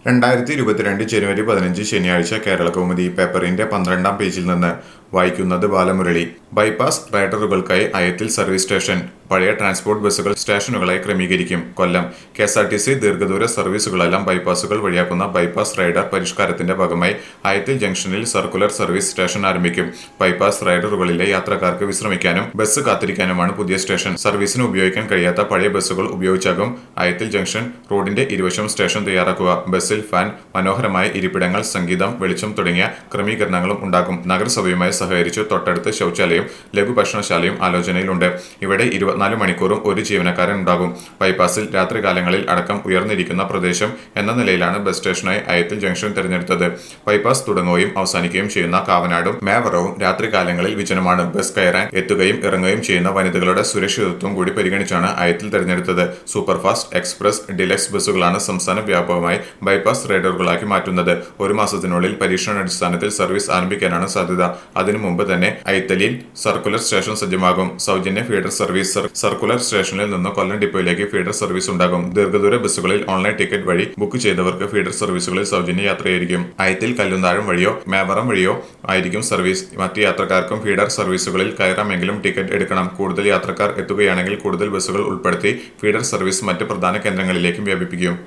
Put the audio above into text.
രണ്ടായിരത്തി ഇരുപത്തിരണ്ട് ജനുവരി പതിനഞ്ച് ശനിയാഴ്ച കേരള കൗമുദി പേപ്പറിന്റെ പന്ത്രണ്ടാം പേജിൽ നിന്ന് വായിക്കുന്നത് ബാലമുരളി ബൈപ്പാസ് റൈഡറുകൾക്കായി അയത്തിൽ സർവീസ് സ്റ്റേഷൻ പഴയ ട്രാൻസ്പോർട്ട് ബസ്സുകൾ സ്റ്റേഷനുകളായി ക്രമീകരിക്കും Kollam K S R T C ദീർഘദൂര സർവീസുകളെല്ലാം ബൈപ്പാസുകൾ വഴിയാക്കുന്ന ബൈപ്പാസ് റൈഡർ പരിഷ്കാരത്തിന്റെ ഭാഗമായി അയത്തിൽ ജംഗ്ഷനിൽ സർക്കുലർ സർവീസ് സ്റ്റേഷൻ ആരംഭിക്കും ബൈപ്പാസ് റൈഡറുകളിലെ യാത്രക്കാർക്ക് വിശ്രമിക്കാനും ബസ് കാത്തിരിക്കാനുമാണ് പുതിയ സ്റ്റേഷൻ സർവീസിന് ഉപയോഗിക്കാൻ കഴിയാത്ത പഴയ ബസ്സുകൾ ഉപയോഗിച്ചാകും അയത്തിൽ ജംഗ്ഷൻ റോഡിന്റെ ഇരുവശം സ്റ്റേഷൻ തയ്യാറാക്കുക ബസ്സിൽ ഫാൻ മനോഹരമായ ഇരിപ്പിടങ്ങൾ സംഗീതം വെളിച്ചം തുടങ്ങിയ ക്രമീകരണങ്ങളും ഉണ്ടാകും നഗരസഭയുമായി സഹകരിച്ചു തൊട്ടടുത്ത് ശൗചാലയം ലഘു ഭക്ഷണശാലയും ആലോചനയിലുണ്ട് ഇവിടെ ഇരുപത്തിനാല് മണിക്കൂറും ഒരു ജീവനക്കാരൻ ഉണ്ടാകും ബൈപ്പാസിൽ രാത്രികാലങ്ങളിൽ അടക്കം ഉയർന്നിരിക്കുന്ന പ്രദേശം എന്ന നിലയിലാണ് ബസ് സ്റ്റേഷനായി അയത്തിൽ ജംഗ്ഷൻ തിരഞ്ഞെടുത്തത് ബൈപ്പാസ് തുടങ്ങുകയും അവസാനിക്കുകയും ചെയ്യുന്ന കാവനാടും മേവറവും രാത്രികാലങ്ങളിൽ വിജനമാണ് ബസ് കയറാൻ എത്തുകയും ഇറങ്ങുകയും ചെയ്യുന്ന വനിതകളുടെ സുരക്ഷിതത്വം കൂടി പരിഗണിച്ചാണ് അയത്തിൽ തിരഞ്ഞെടുത്തത് സൂപ്പർഫാസ്റ്റ് എക്സ്പ്രസ് ഡിലക്സ് ബസ്സുകളാണ് സംസ്ഥാന വ്യാപകമായി ബൈപ്പാസ് റൈഡറുകളാക്കി മാറ്റുന്നത് ഒരു മാസത്തിനുള്ളിൽ പരീക്ഷണാടിസ്ഥാനത്തിൽ സർവീസ് ആരംഭിക്കാനാണ് സാധ്യത അതിനു മുമ്പ് തന്നെ ഐത്തലിയിൽ സർക്കുലർ സ്റ്റേഷൻ സജ്ജമാകും സൗജന്യ ഫീഡർ സർവീസ് സർ- സർക്കുലർ സ്റ്റേഷനിൽ നിന്ന് കൊല്ലം ഡിപ്പോയിലേക്ക് ഫീഡർ സർവീസ് ഉണ്ടാകും ദീർഘദൂര ബസ്സുകളിൽ ഓൺലൈൻ ടിക്കറ്റ് വഴി ബുക്ക് ചെയ്തവർക്ക് ഫീഡർ സർവീസുകളിൽ സൗജന്യ യാത്രയായിരിക്കും അയത്തിൽ കല്ലുന്താഴം വഴിയോ മേവറം വഴിയോ ആയിരിക്കും സർവീസ് മറ്റ് യാത്രക്കാർക്കും ഫീഡർ സർവീസുകളിൽ കയറാമെങ്കിലും ടിക്കറ്റ് എടുക്കണം കൂടുതൽ യാത്രക്കാർ എത്തുകയാണെങ്കിൽ കൂടുതൽ ബസ്സുകൾ ഉൾപ്പെടുത്തി ഫീഡർ സർവീസ് മറ്റ് പ്രധാന കേന്ദ്രങ്ങളിലേക്കും വ്യാപിപ്പിക്കും